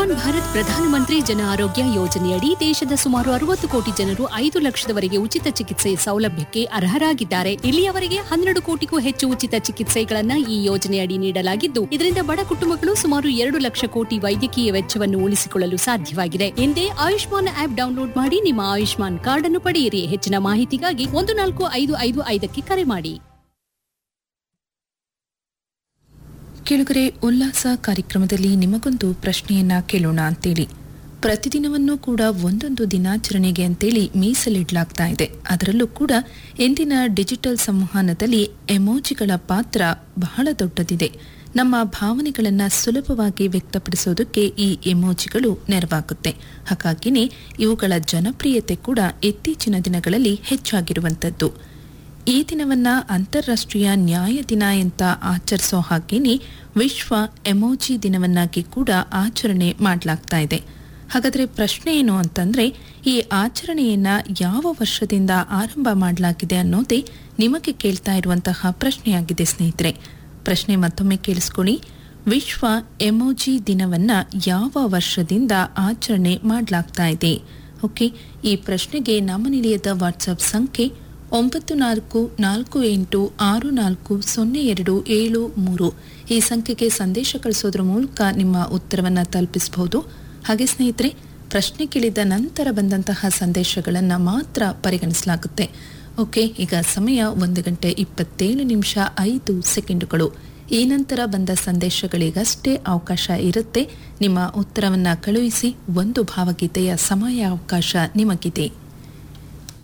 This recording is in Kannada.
ಆಯುಷ್ಮಾನ್ ಭಾರತ್ ಪ್ರಧಾನಮಂತ್ರಿ ಜನ ಆರೋಗ್ಯ ಯೋಜನೆಯಡಿ ದೇಶದ ಸುಮಾರು ಅರವತ್ತು ಕೋಟಿ ಜನರು ಐದು ಲಕ್ಷದವರೆಗೆ ಉಚಿತ ಚಿಕಿತ್ಸೆ ಸೌಲಭ್ಯಕ್ಕೆ ಅರ್ಹರಾಗಿದ್ದಾರೆ ಇಲ್ಲಿಯವರೆಗೆ ಹನ್ನೆರಡು ಕೋಟಿಗೂ ಹೆಚ್ಚು ಉಚಿತ ಚಿಕಿತ್ಸೆಗಳನ್ನ ಈ ಯೋಜನೆಯಡಿ ನೀಡಲಾಗಿದ್ದು ಇದರಿಂದ ಬಡ ಕುಟುಂಬಗಳು ಸುಮಾರು ಎರಡು ಲಕ್ಷ ಕೋಟಿ ವೈದ್ಯಕೀಯ ವೆಚ್ಚವನ್ನು ಉಳಿಸಿಕೊಳ್ಳಲು ಸಾಧ್ಯವಾಗಿದೆ ಹಿಂದೆ ಆಯುಷ್ಮಾನ್ ಆಪ್ ಡೌನ್ಲೋಡ್ ಮಾಡಿ ನಿಮ್ಮ ಆಯುಷ್ಮಾನ್ ಕಾರ್ಡ್ ಅನ್ನು ಪಡೆಯಿರಿ ಹೆಚ್ಚಿನ ಮಾಹಿತಿಗಾಗಿ ಒಂದು ನಾಲ್ಕು ಐದು ಐದು ಐದಕ್ಕೆ ಕರೆ ಮಾಡಿ ಕೆಳಗರೆ ಉಲ್ಲಾಸ ಕಾರ್ಯಕ್ರಮದಲ್ಲಿ ನಿಮಗೊಂದು ಪ್ರಶ್ನೆಯನ್ನ ಕೇಳೋಣ ಅಂತೇಳಿ ಪ್ರತಿದಿನವನ್ನೂ ಕೂಡ ಒಂದೊಂದು ದಿನಾಚರಣೆಗೆ ಅಂತೇಳಿ ಮೀಸಲಿಡಲಾಗ್ತಾ ಇದೆ ಅದರಲ್ಲೂ ಕೂಡ ಇಂದಿನ ಡಿಜಿಟಲ್ ಸಂವಹನದಲ್ಲಿ ಎಮೋಜಿಗಳ ಪಾತ್ರ ಬಹಳ ದೊಡ್ಡದಿದೆ ನಮ್ಮ ಭಾವನೆಗಳನ್ನು ಸುಲಭವಾಗಿ ವ್ಯಕ್ತಪಡಿಸೋದಕ್ಕೆ ಈ ಎಮೋಜಿಗಳು ನೆರವಾಗುತ್ತೆ ಹಾಗಾಗಿನೇ ಇವುಗಳ ಜನಪ್ರಿಯತೆ ಕೂಡ ಇತ್ತೀಚಿನ ದಿನಗಳಲ್ಲಿ ಹೆಚ್ಚಾಗಿರುವಂಥದ್ದು ಈ ದಿನವನ್ನ ಅಂತಾರಾಷ್ಟ್ರೀಯ ನ್ಯಾಯ ದಿನ ಅಂತ ಆಚರಿಸೋ ಹಾಗೇನೆ ವಿಶ್ವ ಎಮೋಜಿ ದಿನವನ್ನಾಗಿ ಕೂಡ ಆಚರಣೆ ಮಾಡಲಾಗ್ತಾ ಇದೆ ಹಾಗಾದ್ರೆ ಪ್ರಶ್ನೆ ಏನು ಅಂತಂದ್ರೆ ಈ ಆಚರಣೆಯನ್ನ ಯಾವ ವರ್ಷದಿಂದ ಆರಂಭ ಮಾಡಲಾಗಿದೆ ಅನ್ನೋದೇ ನಿಮಗೆ ಕೇಳ್ತಾ ಇರುವಂತಹ ಪ್ರಶ್ನೆಯಾಗಿದೆ ಸ್ನೇಹಿತರೆ ಪ್ರಶ್ನೆ ಮತ್ತೊಮ್ಮೆ ಕೇಳಿಸ್ಕೊಳ್ಳಿ ವಿಶ್ವ ಎಮೋಜಿ ದಿನವನ್ನ ಯಾವ ವರ್ಷದಿಂದ ಆಚರಣೆ ಮಾಡಲಾಗ್ತಾ ಇದೆ ಓಕೆ ಈ ಪ್ರಶ್ನೆಗೆ ನಮ್ಮ ನಿಲಯದ ವಾಟ್ಸಪ್ ಸಂಖ್ಯೆ ಒಂಬತ್ತು ನಾಲ್ಕು ನಾಲ್ಕು ಎಂಟು ಆರು ನಾಲ್ಕು ಸೊನ್ನೆ ಎರಡು ಏಳು ಮೂರು ಈ ಸಂಖ್ಯೆಗೆ ಸಂದೇಶ ಕಳಿಸೋದ್ರ ಮೂಲಕ ನಿಮ್ಮ ಉತ್ತರವನ್ನು ತಲುಪಿಸಬಹುದು ಹಾಗೆ ಸ್ನೇಹಿತರೆ ಪ್ರಶ್ನೆ ಕೇಳಿದ ನಂತರ ಬಂದಂತಹ ಸಂದೇಶಗಳನ್ನು ಮಾತ್ರ ಪರಿಗಣಿಸಲಾಗುತ್ತೆ ಓಕೆ ಈಗ ಸಮಯ ಒಂದು ಗಂಟೆ ಇಪ್ಪತ್ತೇಳು ನಿಮಿಷ ಐದು ಸೆಕೆಂಡುಗಳು ಈ ನಂತರ ಬಂದ ಸಂದೇಶಗಳಿಗಷ್ಟೇ ಅವಕಾಶ ಇರುತ್ತೆ ನಿಮ್ಮ ಉತ್ತರವನ್ನು ಕಳುಹಿಸಿ ಒಂದು ಭಾವಗೀತೆಯ ಸಮಯ ಅವಕಾಶ ನಿಮಗಿದೆ